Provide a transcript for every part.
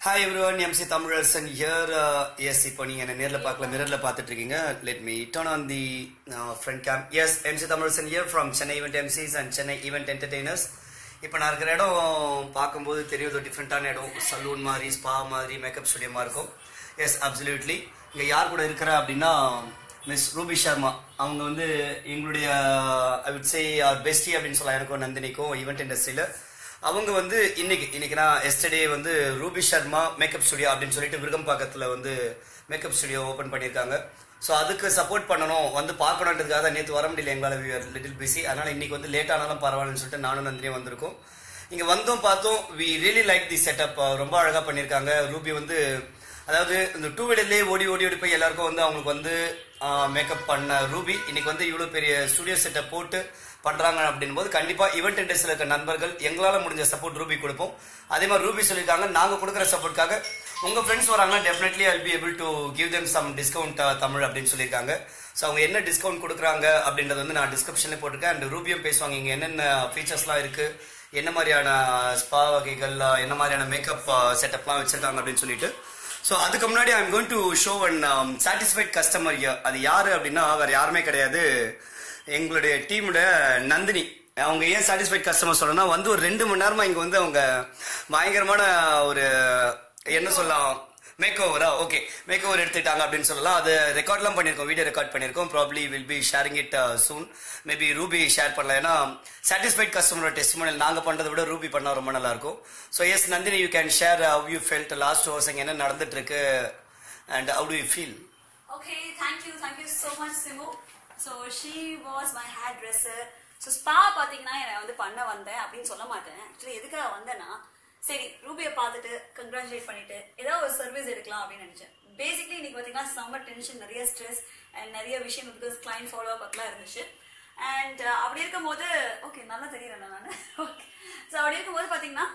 Hi everyone MC Tamilarasan here yes இப்போ நீங்கள் என்ன நேரில் பார்க்கல மிரரில் பார்த்துட்டு இருக்கீங்க let me turn on the front cam yes MC Tamilarasan here from Chennai event MCs and Chennai event entertainers இப்போ நான் இருக்கிற இடம் பார்க்கும்போது தெரியுது டிஃப்ரெண்ட்டான இடம் சலூன் மாதிரி ஸ்பா மாதிரி மேக்கப் ஸ்டுடியோமா இருக்கும் எஸ் அப்சல்யூட்லி இங்கே யார் கூட இருக்கிற அப்படின்னா மிஸ் ரூபி சர்மா அவங்க வந்து எங்களுடைய ஐ விட் சே ஆர் பெஸ்டி அப்படின்னு சொல்லலாம் எனக்கும் நந்தினிக்கும் ஈவெண்ட் இண்டஸ்ட்ரியில் அவங்க வந்து இன்னைக்கு இன்னைக்கு நான் எஸ்டர்டே வந்து ரூபி சர்மா மேக்கப் ஸ்டுடியோ அப்படின்னு சொல்லிட்டு விருகம்பாக்கத்தில் வந்து மேக்கப் ஸ்டுடியோ ஓப்பன் பண்ணியிருக்காங்க ஸோ அதுக்கு சப்போர்ட் பண்ணணும் வந்து பார்க்கணுன்றதுக்காக தான் நேற்று வர முடியல எங்களால் லிட்டில் பிஸி அதனால இன்னைக்கு வந்து லேட் ஆனாலும் பரவாயில்லன்னு சொல்லிட்டு நானும் நந்தினியும் வந்திருக்கோம் இங்கே வந்தோம் பார்த்தோம் we really like the setup ரொம்ப அழகாக பண்ணியிருக்காங்க ரூபி வந்து அதாவது இந்த டூ வீலர்லேயே ஓடி ஓடி ஓடி போய் எல்லாருக்கும் வந்து அவங்களுக்கு வந்து மேக்கப் பண்ண ரூபி இன்னைக்கு வந்து இவ்வளோ பெரிய ஸ்டுடியோ செட்டப் போட்டு பண்றாங்க அப்படின் போது கண்டிப்பா ஈவெண்ட் இண்டஸ்ட்ரியில் இருக்க நண்பர்கள் எங்களால முடிஞ்ச சப்போர்ட் ரூபி கொடுப்போம் அதே மாதிரி ரூபி சொல்லியிருக்காங்க நாங்க கொடுக்குற சப்போர்ட்காக உங்க ஃப்ரெண்ட்ஸ் வராங்கன்னா definitely I'll be able to give them some discount Tamil அப்படின்னு சொல்லியிருக்காங்க ஸோ அவங்க என்ன டிஸ்கவுண்ட் கொடுக்குறாங்க அப்படின்றது வந்து நான் டிஸ்கிரிப்ஷன்ல போட்டிருக்கேன் அண்ட் ரூபியும் பேசுவாங்க இங்க என்னென்ன ஃபீச்சர்ஸ்லாம் இருக்கு என்ன மாதிரியான ஸ்பா வகைகள் என்ன மாதிரியான மேக்கப் செட்டப்லாம் வச்சிருக்காங்க அப்படின்னு சொல்லிட்டு ஸோ அதுக்கு முன்னாடி I'm going to show one satisfied customer அது யாரு அப்படின்னா வேற யாருமே கிடையாது எங்களுடைய டீமோட நந்தினி அவங்க ஏன் சாட்டிஸ்ஃபைட் கஸ்டமர் சொல்லணும்னா வந்து ஒரு ரெண்டு மணி நேரமா இங்க வந்து அவங்க பயங்கரமான ஒரு என்ன சொல்லலாம் மேக் ஓவரா ஓகே மேக் ஓவர் எடுத்துட்டாங்க அப்படின்னு சொல்லலாம் அது ரெக்கார்ட்லாம் பண்ணியிருக்கோம் வீடியோ ரெக்கார்ட் பண்ணியிருக்கோம் probably will be sharing it soon maybe Ruby share பண்ணலாம் ஏன்னா சாட்டிஸ்ஃபைட் கஸ்டமரோட டெஸ்ட் நாங்க பண்றதை விட ரூபி பண்ணா ரொம்ப நல்லா இருக்கும் so yes Nandini you can share how you felt last hours அங்கே என்ன நடந்துட்டு இருக்கு and how do you feel Okay, thank you, thank you so much, Simu. So she was my hairdresser. So spa பார்த்தீங்கன்னா என்னை வந்து பண்ண வந்தேன் அப்படின்னு சொல்ல மாட்டேன் ஆக்சுவலி எதுக்காக வந்தேன்னா சரி ரூபியை பார்த்துட்டு கங்க்ராச்சுலேட் பண்ணிட்டு ஏதாவது ஒரு சர்வீஸ் எடுக்கலாம் அப்படின்னு நினைச்சேன் பேசிக்லி இன்னைக்கு பார்த்தீங்கன்னா சம்மர் டென்ஷன் நிறைய ஸ்ட்ரெஸ் அண்ட் நிறைய விஷயம் பிகாஸ் கிளைண்ட் ஃபாலோ அப்லாம் இருந்துச்சு அண்ட் அப்படி இருக்கும்போது ஓகே நல்லா தெரியறேன் நான் ஓகே ஸோ அப்படி இருக்கும்போது பார்த்தீங்கன்னா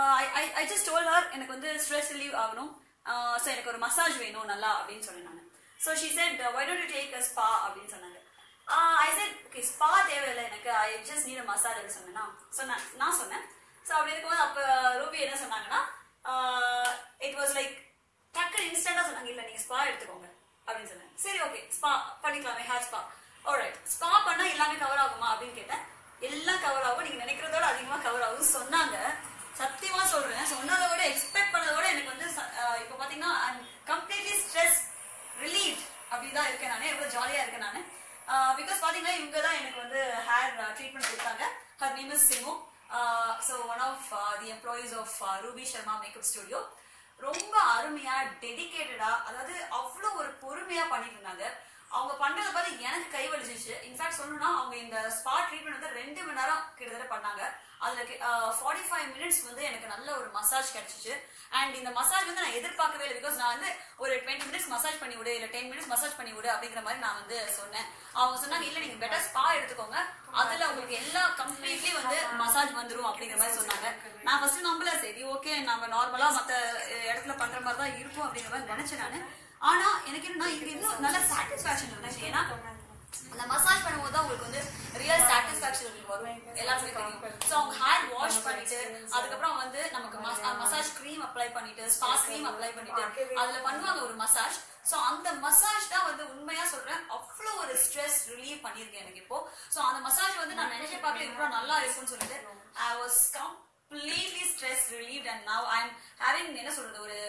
I I just told her எனக்கு வந்து ஸ்ட்ரெஸ் ரிலீவ் ஆகணும் ஸோ எனக்கு ஒரு மசாஜ் வேணும் நல்லா அப்படின்னு சொன்னேன் நான் so she said why don't you take a spa அப்படின்னு சொன்னாங்க ஐ செட் ஓகே ஸ்பா தேவையில்லை எனக்கு ஐ ஜஸ்ட் நீட் மசாஜ் அப்படி சொன்னேன்னா ஸோ நான் நான் சொன்னேன் ஸோ அப்படி இருக்கும்போது அப்போ ரூபி என்ன சொன்னாங்கன்னா இட் வாஸ் லைக் டக்கு இன்ஸ்டன்டா சொன்னாங்க இல்லை நீங்க ஸ்பா எடுத்துக்கோங்க அப்படின்னு சொன்னேன் சரி ஓகே ஸ்பா பண்ணிக்கலாமே ஹேர் ஸ்பா ஓரைட் ஸ்பா பண்ணா எல்லாமே கவர் ஆகுமா அப்படின்னு கேட்டேன் எல்லாம் கவர் ஆகும் நீங்க நினைக்கிறதோட அதிகமா கவர் ஆகும் சொன்னாங்க சத்தியமா சொல்றேன் சொன்னதை விட எக்ஸ்பெக்ட் பண்ணதை விட எனக்கு வந்து இப்போ பாத்தீங்கன்னா கம்ப்ளீட்லி ஸ்ட்ரெஸ் ரிலீவ் அப்படிதான் இருக்கேன் நானே எவ்வளவு ஜாலியா இருக்கேன் நானு பிகாஸ் பாத்தீங்கன்னா இவங்க தான் எனக்கு வந்து ஹேர் ட்ரீட்மெண்ட் கொடுத்தாங்க her name is Simu so one of the employees of Ruby Sharma makeup studio ரொம்ப அருமையா டெடிக்கேட்டடா அதாவது அவ்வளோ ஒரு பொறுமையா பண்ணிட்டு இருந்தாங்க அவங்க பண்றதை பார்த்து எனக்கு கை வலிச்சிச்சு இன்ஃபேக்ட் சொல்லணும்னா அவங்க இந்த ஸ்பா ட்ரீட்மெண்ட் வந்து ரெண்டு மணி நேரம் கிட்டத்தட்ட பண்ணாங்க அதுல ஃபார்ட்டி ஃபைவ் மினிட்ஸ் வந்து எனக்கு நல்ல ஒரு மசாஜ் கிடைச்சிச்சு அண்ட் இந்த மசாஜ் வந்து நான் எதிர்பார்க்கவே இல்லை பிகாஸ் நான் வந்து ஒரு டுவெண்ட்டி மினிட்ஸ் மசாஜ் பண்ணி விடு இல்ல டென் மினிட்ஸ் மசாஜ் பண்ணி விடு அப்படிங்கிற மாதிரி நான் வந்து சொன்னேன் அவங்க சொன்னாங்க இல்ல நீங்க பெட்டர் ஸ்பா எடுத்துக்கோங்க அதுல உங்களுக்கு எல்லா கம்ப்ளீட்லி வந்து மசாஜ் வந்துரும் அப்படிங்கிற மாதிரி சொன்னாங்க நான் ஃபர்ஸ்ட் நம்பல சரி ஓகே நம்ம நார்மலா மத்த இடத்துல பண்ற மாதிரி தான் இருக்கும் அப்படிங்கிற மாதிரி நினைச்சேன் நானு ஆனா எனக்கு என்னன்னா இங்க இன்னும் நல்ல சாட்டிஸ்பாக்சன் இருந்துச்சு ஏன்னா அந்த மசாஜ் பண்ணும்போது தான் உங்களுக்கு வந்து ரியல் சாட்டிஸ்பாக்சன் வரும் எல்லாருமே தெரியும் ஸோ அவங்க ஹேர் வாஷ் பண்ணிட்டு அதுக்கப்புறம் வந்து நமக்கு மசாஜ் க்ரீம் அப்ளை பண்ணிட்டு ஸ்பா க்ரீம் அப்ளை பண்ணிட்டு அதுல பண்ணுவாங்க ஒரு மசாஜ் ஸோ அந்த மசாஜ் தான் வந்து உண்மையா சொல்றேன் அவ்வளோ ஒரு ஸ்ட்ரெஸ் ரிலீவ் பண்ணியிருக்கேன் எனக்கு இப்போ ஸோ அந்த மசாஜ் வந்து நான் நினைச்ச பார்க்கல இவ்வளோ நல்லா இருக்கும்னு சொல்லிட்டு I was completely stress relieve and now I am having என்ன சொல்றது ஒரு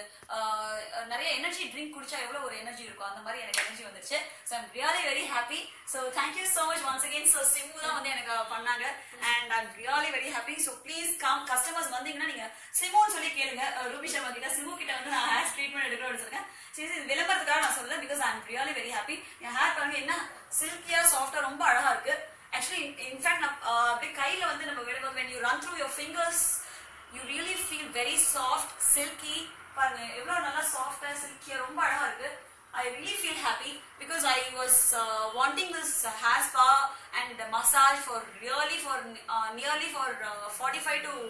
நிறைய எனர்ஜி ட்ரிங்க் குடிச்சா எவ்வளவு ஒரு எனர்ஜி இருக்கும் அந்த மாதிரி எனக்கு எனர்ஜி வந்துருச்சு so I'm really very happy so thank you so much once again so Simmu தான் வந்து எனக்கு பண்ணாங்க and I'm really very happy so please come customers வந்தீங்கன்னா நீங்க சிம்முன்னு சொல்லி கேளுங்க ரூபி சர்மா கிட்ட சிம்மு கிட்ட வந்து நான் ஹேர் ட்ரீட்மெண்ட் எடுக்கணும்னு சொல்லுங்க சரி இது விளம்பரத்துக்காக நான் சொல்லுவேன் because I am really very happy என் ஹேர் பாருங்க என்ன சில்கியா சாஃப்டா ரொம்ப அழகா இருக்கு ஆக்சுவலி இன்ஃபேக்ட் நான் அப்படியே கையில வந்து நம்ம விடும்போது when you run through your fingers you really feel very soft silky பாருங்க எவ்வளவு நல்லா சாஃப்டா சில்கியா ரொம்ப அழகா இருக்கு I really feel happy because I was uh, wanting this uh, hair spa and the massage for really for uh, nearly for uh, 45 to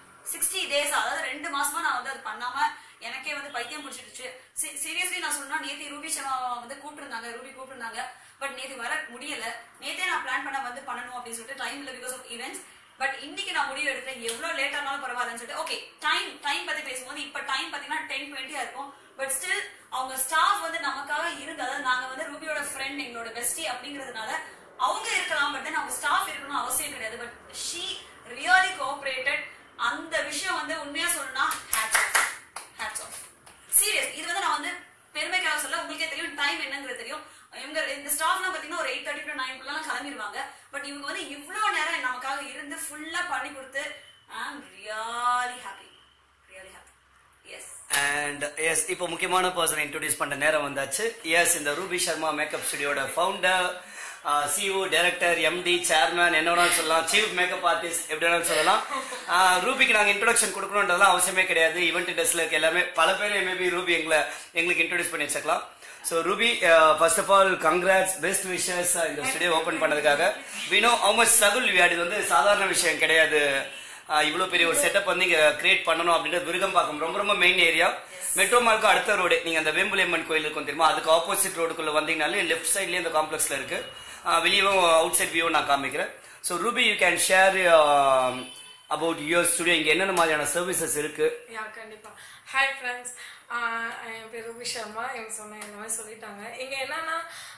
60 days அதாவது ரெண்டு மாசமா நான் வந்து அது பண்ணாம எனக்கே வந்து பைத்தியம் பிடிச்சிருச்சு சீரியஸ்லி நான் சொன்னா நேத்தி ரூபி சர்மா வந்து கூப்பிட்டுருந்தாங்க ரூபி கூப்பிட்டுருந்தாங்க பட் நேத்து வர முடியல நேத்தே நான் பிளான் பண்ண வந்து பண்ணணும் அப்படின்னு சொல்லிட்டு டைம் இல்லை பிகாஸ் ஆஃப் ஈவெண்ட்ஸ் பட் இன்னைக்கு நான் முடிவு எடுத்தேன் எவ்வளவு லேட் ஆனாலும் பரவாயில்லன்னு சொல்லிட்டு ஓகே டைம் டைம் பத்தி பேசும்போது இப்ப டைம் பாத்தீங்கன்னா டென் டுவெண்ட்டியா இருக்கும் பட் ஸ்டில் அவங்க ஸ்டாஃப் வந்து நமக்காக இருந்து அதாவது நாங்க வந்து ரூபியோட ஃப்ரெண்ட் எங்களோட பெஸ்டி அப்படிங்கிறதுனால அவங்க இருக்கலாம் பட் தென் அவங்க ஸ்டாஃப் இருக்கணும் அவசியம் கிடையாது பட் ஷீ ரியலி கோஆபரேட்டட் அந்த விஷயம் வந்து உண்மையா சொல்லணும்னா hats off hats off serious இது வந்து நான் வந்து பெருமைக்காக சொல்ல உங்களுக்கே தெரியும் டைம் என்னங்கிறது தெரியும் இவங்க இந்த ஸ்டாஃப்லாம் பாத்தீங்கன்னா ஒரு எயிட் தேர்ட்டி டு நைன் குள்ள கிளம்பிடுவாங்க பட் இவங்க வந்து இவ்வளவு நேரம் நமக்காக இருந்து ஃபுல்லா பண்ணி கொடுத்து I am really happy really happy yes and yes இப்போ முக்கியமான பர்சன் இன்ட்ரோடியூஸ் பண்ண நேரம் வந்தாச்சு எஸ் இந்த ரூபி சர்மா மேக்கப் ஸ்டுடியோட founder CEO director MD chairman என்ன வேணாலும் சொல்லலாம் சீஃப் மேக்கப் ஆர்டிஸ்ட் எப்படி வேணாலும் சொல்லலாம் ஆஹ் ரூபிக்கு நாங்கள் இன்ட்ரோடக்ஷன் கொடுக்கணுன்றதுலாம் அவசியமே கிடையாது ஈவெண்ட் டெஸ்ட்ல இருக்க எல்லாமே பல பேர் மேபி ரூபி எங்களை எங்களுக்கு இன்ட்ரோடியூஸ் பண்ணி வச்சுக்கலாம் so Ruby first of all congrats best wishes இந்த ஸ்டுடியோ ஓப்பன் பண்ணதுக்காக we know how much struggle we இது வந்து சாதாரண விஷயம் கிடையாது ஆஹ் இவ்வளவு பெரிய ஒரு செட்டப் வந்து இங்க கிரியேட் பண்ணணும் அப்படின்றது விருகம்பாக்கம் ரொம்ப ரொம்ப மெயின் ஏரியா மெட்ரோ மாலுக்கு அடுத்த ரோடு நீங்க அந்த வேம்புலியம்மன் கோயில் இருக்கும் தெரியுமா அதுக்கு ஆப்போசிட் ரோடுக்குள்ள வந்தீங்கனாலே லெஃப்ட் சைட்லயே இந்த காம்ப்ளெக்ஸ்ல இருக்கு ஆஹ் வெளியவும் அவுட் சைட் வியூவும் நான் காமிக்கிறேன் so Ruby you can share about your studio இங்க என்னென்ன மாதிரியான சர்வீசஸ் இருக்கு யா கண்டிப்பா ஹாய் ஃப்ரெண்ட்ஸ் என் பேர் ரூபி சர்மா இவங்க சொன்ன இந்த மாதிரி சொல்லிட்டாங்க இங்க என்னன்னா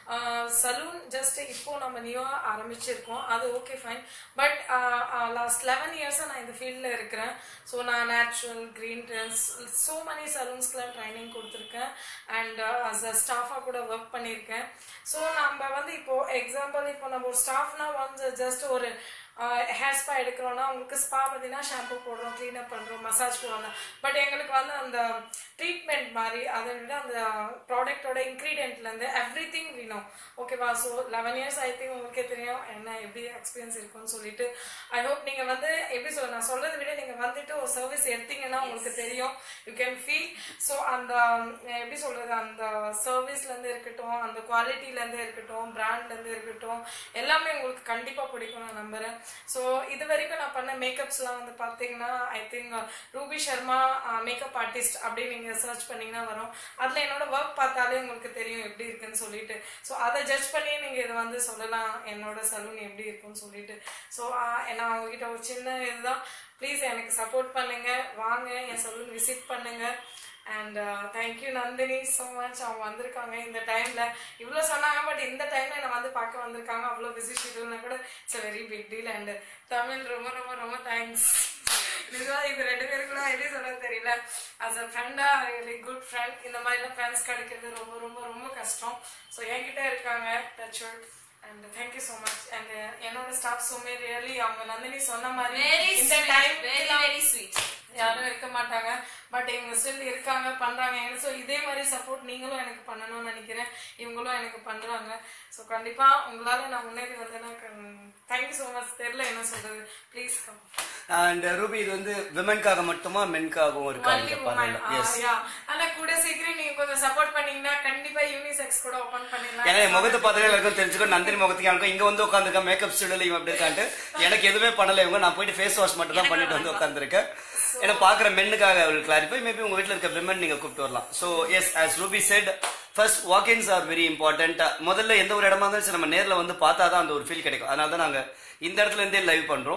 சலூன் ஜஸ்ட் இப்போ நம்ம நியூவா ஆரம்பிச்சிருக்கோம் அது okay fine but last eleven இயர்ஸாக நான் இந்த ஃபீல்டில் இருக்கிறேன் ஸோ நான் natural green trends so many சலூன்ஸ்க்குலாம் ட்ரைனிங் கொடுத்துருக்கேன் அண்ட் அஸ் அ ஸ்டாஃபாக கூட ஒர்க் பண்ணியிருக்கேன் ஸோ நம்ம வந்து இப்போ எக்ஸாம்பிள் இப்போ நம்ம ஒரு ஸ்டாஃப்னா வந்து ஜஸ்ட் ஒரு ஹேர் ஸ்பா எடுக்கிறோம்னா உங்களுக்கு ஸ்பா பார்த்தீங்கன்னா ஷாம்பு போடுறோம் க்ளீனப் பண்ணுறோம் மசாஜ் போடுவாங்க பட் எங்களுக்கு வந்து அந்த ட்ரீட்மெண்ட் மாதிரி அதை விட அந்த ப்ராடக்டோட இன்க்ரீடியன்ட்லேருந்து எவ்ரி திங் வேணும் ஓகேவா so eleven years I think உங்களுக்கே தெரியும் என்ன எப்படி எக்ஸ்பீரியன்ஸ் இருக்கும்னு சொல்லிட்டு ஐ ஹோப் நீங்கள் வந்து எப்படி சொல்ல நான் சொல்றதை விட நீங்கள் வந்துட்டு ஒரு சர்வீஸ் எடுத்தீங்கன்னா உங்களுக்கு தெரியும் யூ கேன் ஃபீல் ஸோ அந்த அஹ், எப்படி சொல்றது அந்த சர்வீஸ்லேருந்து இருக்கட்டும் அந்த குவாலிட்டிலேருந்து இருக்கட்டும் பிராண்ட்லேருந்து இருக்கட்டும் எல்லாமே உங்களுக்கு கண்டிப்பாக பிடிக்கும் நான் நம்புறேன் ஸோ இது வரைக்கும் நான் பண்ண மேக்கப்ஸ்லாம் வந்து பார்த்தீங்கன்னா I think Ruby Sharma makeup artist அப்படின்னு நீங்கள் சர்ச் பண்ணீங்கன்னா வரும் அதில் என்னோட ஒர்க் பார்த்தாலே உங்களுக்கு தெரியும் எப்படி இருக்குன்னு சொல்லிட்டு ஸோ அதை ஜட்ஜ் பண்ணி நீங்கள் இது வந்து சொல்லலாம் என்னோட சலூன் எப்படி இருக்குன்னு சொல்லிட்டு ஸோ நான் உங்ககிட்ட ஒரு சின்ன இதுதான் ப்ளீஸ் எனக்கு சப்போர்ட் பண்ணுங்க வாங்க என் சலூன் விசிட் பண்ணுங்க and thank you Nandini so much அவங்க வந்திருக்காங்க இந்த டைம்ல இவ்வளோ சொன்னாங்க பட் இந்த டைம்ல என்னை வந்து பார்க்க வந்திருக்காங்க அவ்வளோ பிஸி ஷெடியூல்னா கூட it's a very big deal and Tamil ரொம்ப ரொம்ப ரொம்ப தேங்க்ஸ் இதுதான் இது ரெண்டு பேருக்குலாம் எப்படி சொல்ல தெரியல அஸ் அ ஃப்ரெண்டா ரியலி குட் ஃப்ரெண்ட் இந்த மாதிரிலாம் ஃப்ரெண்ட்ஸ் கிடைக்கிறது ரொம்ப ரொம்ப ரொம்ப கஷ்டம் ஸோ என்கிட்ட இருக்காங்க touch and thank you so much and என்னோட ஸ்டாஃப் சுமே ரியலி அவங்க நந்தினி சொன்ன மாதிரி வெரி இந்த sweet time very very sweet யாரும் இருக்க மாட்டாங்க பட் இவங்க ஸ்டில் இருக்காங்க பண்றாங்க ஸோ இதே மாதிரி சப்போர்ட் நீங்களும் எனக்கு பண்ணணும்னு நினைக்கிறேன் இவங்களும் எனக்கு பண்றாங்க ஸோ கண்டிப்பா உங்களால நான் முன்னேறி வந்தேன்னா தேங்க்யூ ஸோ மச் தெரியல என்ன சொல்றது ப்ளீஸ் கம் அண்ட் ரூபி இது வந்து விமன்காக மட்டுமா மென்காகவும் இருக்கா ஒன்லி இங்க உமன் பாருங்க எஸ் யா ஆனா கூட சீக்கிரம் நீங்க கொஞ்சம் சப்போர்ட் பண்ணீங்கன்னா கண்டிப்பா யூனிசெக்ஸ் கூட ஓபன் பண்ணிடலாம் ஏன்னா என் முகத்தை பார்த்தாலே எல்லாருக்கும் தெரிஞ்சுக்கோ நந்தினி முகத்துக்கு எனக்கும் இங்க வந்து உட்காந்துருக்க மேக்கப் ஸ்டுடியோல இவன் எப்படி இருக்கான்ட்டு எனக்கு எதுவுமே பண்ணல இவங்க நான் போயிட்டு ஃபேஸ் வாஷ் மட்டும் தான் பண்ணிட்டு வந்து உட்காந்துருக்கேன் ஏன்னா பாக்குற மென்னுக்காக அவள் கிளாரிஃபை மேபி உங்க வீட்ல இருக்க விமன் நீங்க கூப்பிட்டு வரலாம் so yes as Ruby said first walk ins are very important முதல்ல எந்த ஒரு இடமா இருந்தாலும் சரி, நம்ம நேர்ல வந்து பார்த்தா தான் அந்த ஒரு ஃபீல் கிடைக்கும் அதனால தான் நாங்க இந்த இடத்துல இருந்தே லைவ் பண்றோம்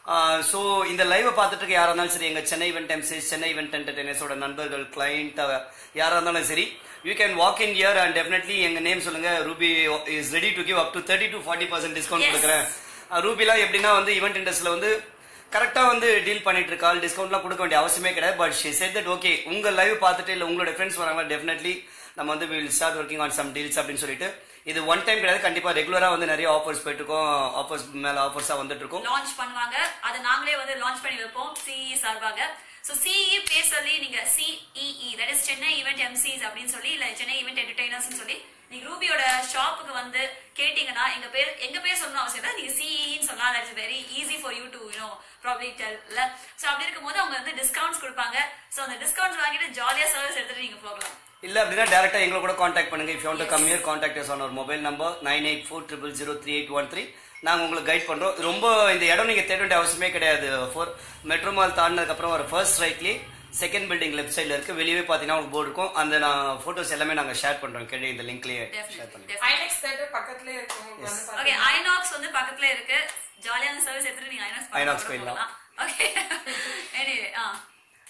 ஸோ இந்த லைவை பார்த்துட்டு இருக்க யாரா இருந்தாலும் சரி எங்க Chennai event MCs Chennai event என்டர்டைனர்ஸோட நண்பர்கள் கிளைண்ட் யாரா இருந்தாலும் சரி you can walk in here and definitely எங்க நேம் சொல்லுங்க Ruby is ready to give up to thirty to forty percent discount Yes. கொடுக்குறேன் ரூபிலாம் எப்படின்னா வந்து ஈவெண்ட் இண்டஸ்ட்ரியில் வந்து கரெக்டா வந்து டீல் பண்ணிட்டு இருக்கா டிஸ்கவுண்ட்லாம் கொடுக்க வேண்டிய அவசியமே கிடையாது but she said that okay உங்க லைவ் பார்த்துட்டு இல்ல உங்களோட ஃப்ரெண்ட்ஸ் வராங்களா டெஃபினெட்லி நம்ம வந்து will start working on some deals அப்படின்னு சொல்லிட்டு இது ஒன் டைம் கிடையாது கண்டிப்பா ரெகுலரா வந்து நிறைய ஆஃபர்ஸ் போயிட்டு இருக்கோம் ஆஃபர்ஸ் மேல ஆஃபர்ஸா வந்துட்டு இருக்கோம் லான்ச் பண்ணுவாங்க அதை நாங்களே வந்து லான்ச் பண்ணி வைப்போம் சிஇ சார்பாக சோ சிஇ பேர் சொல்லி நீங்க CEE that is Chennai event MCs அப்படின்னு சொல்லி இல்ல சென்னை ஈவெண்ட் என்டர்டைனர்ஸ் சொல்லி நீங்க ரூபியோட ஷாப்புக்கு வந்து கேட்டீங்கன்னா எங்க பேர் எங்க பேர் சொல்லணும் அவசியம் இல்லை நீங்க சிஇன்னு சொல்லலாம் that is very easy for you to you know probably tell இல்ல சோ அப்படி இருக்கும்போது அவங்க வந்து டிஸ்கவுண்ட்ஸ் கொடுப்பாங்க சோ அந்த டிஸ்கவுண்ட்ஸ் வாங்கிட்டு ஜாலியா சர்வீஸ் எடுத்துட்டு நீங்க போகலாம் இல்ல அப்படின்னா டேரக்டா எங்களை கூட காண்டாக்ட் பண்ணுங்க if you want to come here contact us on our mobile number nine eight four triple zero three eight one three நாங்க உங்களுக்கு கைட் பண்றோம் ரொம்ப இந்த இடம் நீங்க தேட வேண்டிய அவசியமே கிடையாது ஃபோர் மெட்ரோ மால் தாண்டினதுக்கு அப்புறம் ஒரு ஃபர்ஸ்ட் ரைட்லயே செகண்ட் பில்டிங் லெஃப்ட் சைடுல இருக்கு வெளியவே பாத்தீங்கன்னா உங்களுக்கு போர்டு இருக்கும் அந்த நான் போட்டோஸ் எல்லாமே நாங்க ஷேர் பண்றோம் கீழே இந்த லிங்க்லயே ஷேர் பண்ணுங்க ஐநெக்ஸ் தேட்டர் பக்கத்துலயே இருக்கு உங்களுக்கு வந்து ஓகே பாத்தீங்கன்னா. ஐநாக்ஸ் வந்து பக்கத்துல இருக்கு ஜாலியான சர்வீஸ் எடுத்துட்டு நீங்க ஐநாக்ஸ் ஐநாக்ஸ் போயிடலாம். Okay anyway ah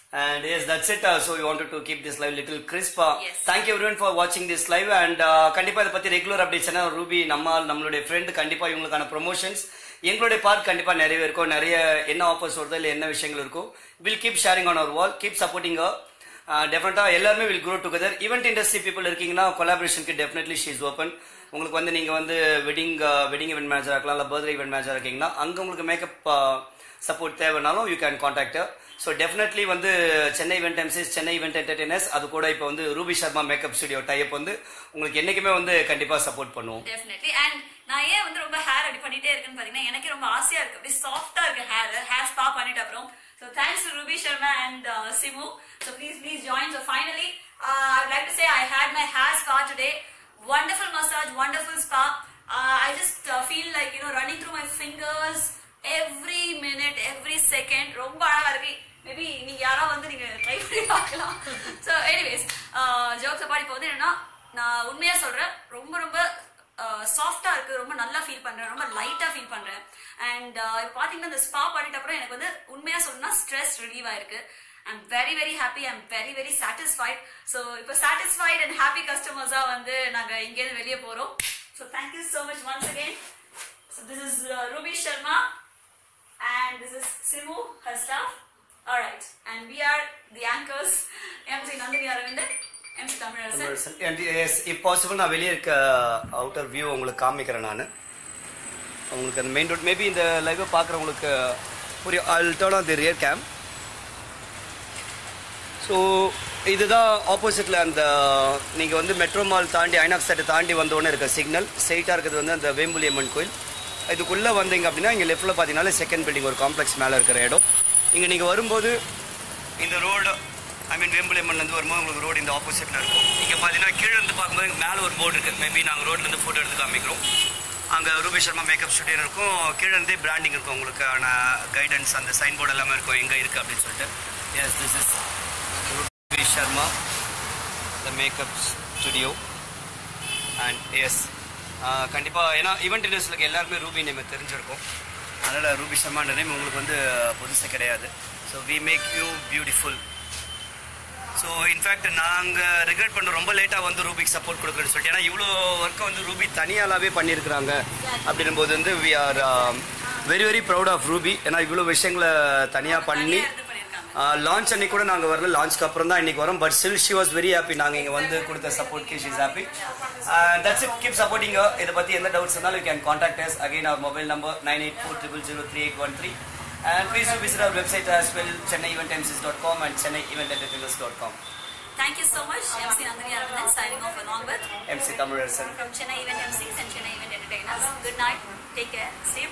And yes, that's it. Uh, so we wanted to keep this live little crisp. Uh, Yes. Thank you everyone for watching this live and uh, கண்டிப்பா இதை பத்தி regular updates Ruby நம்ம நம்மளுடைய friend கண்டிப்பா இவங்களுக்கான promotions எங்களுடைய part கண்டிப்பா நிறைய இருக்கும் நிறைய என்ன ஆஃபர்ஸ் வருதோ இல்லை என்ன விஷயங்கள் இருக்கும் will keep sharing on our wall keep supporting டெஃபினட்டா எல்லாருமே will grow together event industry people இருக்கீங்கன்னா கொலாபரேஷனுக்கு டெஃபினெட்லி ஷீஸ் ஓப்பன் உங்களுக்கு வந்து நீங்க வந்து வெட்டிங் வெட்டிங் இவெண்ட் மேனேஜர் இருக்கலாம் இல்லை பர்த்டே இவெண்ட் மேனேஜர் இருக்கீங்கன்னா அங்க உங்களுக்கு மேக்கப் சப்போர்ட் தேவைனாலும் you can contact so definitely வந்து Chennai event MCs Chennai event entertainers அது கூட இப்போ வந்து Ruby Sharma makeup studio type வந்து உங்களுக்கு என்னைக்குமே வந்து கண்டிப்பா சப்போர்ட் பண்ணுவோம் டெஃபினெட்லி அண்ட் நான் ஏன் வந்து ரொம்ப ஹேர் அப்படி பண்ணிட்டே இருக்கேன்னு பாத்தீங்கன்னா எனக்கு ரொம்ப ஆசையா இருக்கு அப்படியே சாஃப்டா இருக்கு ஹேர் ஹேர் ஸ்பா பண்ணிட்ட அப்புறம் so thanks to Ruby Sharma and Simu so please please join so finally I like to say I had my hair spa today wonderful massage wonderful spa uh, i just uh, feel like you know running through my fingers every minute every second ரொம்ப அழகா இருக்கு maybe நீங்க யாரோ வந்து நீங்க try பண்ணி பார்க்கலாம் so anyways jokes அப்பாடி இப்போ வந்து என்னன்னா நான் உண்மையா சொல்றேன் ரொம்ப ரொம்ப சாஃப்டா இருக்கு ரொம்ப நல்லா ஃபீல் பண்றேன் ரொம்ப லைட்டா ஃபீல் பண்றேன் அண்ட் இப்போ பாத்தீங்கன்னா இந்த ஸ்பா பண்ணிட்ட அப்புறம் எனக்கு வந்து உண்மையா சொல்லணும்னா ஸ்ட்ரெஸ் ரிலீவ் ஆயிருக்கு I'm very very happy I'm very very satisfied so இப்போ சாட்டிஸ்ஃபைட் அண்ட் ஹாப்பி கஸ்டமர்ஸா வந்து நாங்க இங்கேருந்து வெளியே போறோம் so thank you so much once again so this is Ruby Sharma and this is Simu her staff Alright, and we are the anchors, MC Nandini Aravindan, MC Tamilarasan. And yes, if possible நான் வெளியே இருக்க outer view உங்களுக்கு காமிக்கிறேன் நான் உங்களுக்கு அந்த main road maybe இந்த லைவை பார்க்குறவங்களுக்கு புரியும் I'll turn on the rear cam so இதுதான் ஆப்போசிட்டில் அந்த நீங்கள் வந்து மெட்ரோ மால் தாண்டி ஐநாக்ஸ் தேட்டர் தாண்டி வந்தோடனே இருக்க சிக்னல் ஸ்ட்ரெயிட்டாக இருக்கிறது வந்து அந்த வேம்புலி அம்மன் கோயில் இதுக்குள்ளே வந்தீங்க அப்படின்னா இங்கே லெஃப்ட்டில் பார்த்தீங்கன்னா செகண்ட் பில்டிங் ஒரு காம்ப்ளெக்ஸ் மேலே இருக்கிற இடம் இங்கே நீங்கள் வரும்போது இந்த ரோடு ஐ மீன் வேம்புலி அம்மன்லேருந்து வரும்போது உங்களுக்கு ரோடு இந்த ஆப்போசிட்டில் இருக்கும் இங்கே பார்த்தீங்கன்னா கீழே இருந்து பார்க்கும்போது மேலே ஒரு போர்டு இருக்குது மேபி நாங்கள் ரோட்லேருந்து ஃபோட்டோ எடுத்து காமிக்கிறோம் அங்கே ரூபி சர்மா மேக்கப் ஸ்டுடியோ இருக்கும் கீழே இருந்தே பிராண்டிங் இருக்கும் உங்களுக்கான கைடன்ஸ் அந்த சைன் போர்டு எல்லாமே இருக்கும் எங்கே இருக்குது அப்படின்னு சொல்லிட்டு yes this is Ruby Sharma the makeup studio and yes கண்டிப்பாக ஏன்னா ஈவெண்ட் இண்டஸ்ட்ரியில் எல்லாருமே ரூபி நேம் தெரிஞ்சிருக்கும் அதனால் ரூபி சர்மான்ற நேம் உங்களுக்கு வந்து புதுசு கிடையாது so we make you beautiful so in fact நாங்கள் ரெகுலேட் பண்ண ரொம்ப லேட்டாக வந்து ரூபிக்கு சப்போர்ட் கொடுக்குறேன்னு சொல்லிட்டு ஏன்னா இவ்வளோ ஒர்க்கை வந்து ரூபி தனியாலாவே பண்ணியிருக்கிறாங்க அப்படின்னும் போது வந்து we are very very proud of Ruby ஏன்னா இவ்வளோ விஷயங்களை தனியாக பண்ணி தனியா இருந்து பண்ணிருக்காங்க. லான்ச் அன்னைக்கு கூட நாங்கள் வரல லான்ச்க்கு அப்புறம் தான் இன்னைக்கு வரோம் but still she was very happy நாங்கள் இங்கே வந்து கொடுத்த சப்போர்ட் கே she's happy that's it keep supporting இதை பற்றி எந்த டவுட்ஸ் இருந்தாலும் you can contact us again our mobile number nine eight four triple zero three eight one three and please to visit our website as well Chennai event MCs dot com and Chennai event entertainers dot com Thank you so much, MC Nandini Aravindan, signing off along with MC Tamilarasan from Chennai Event MCs and Chennai Event Entertainers. Good night, take care, stay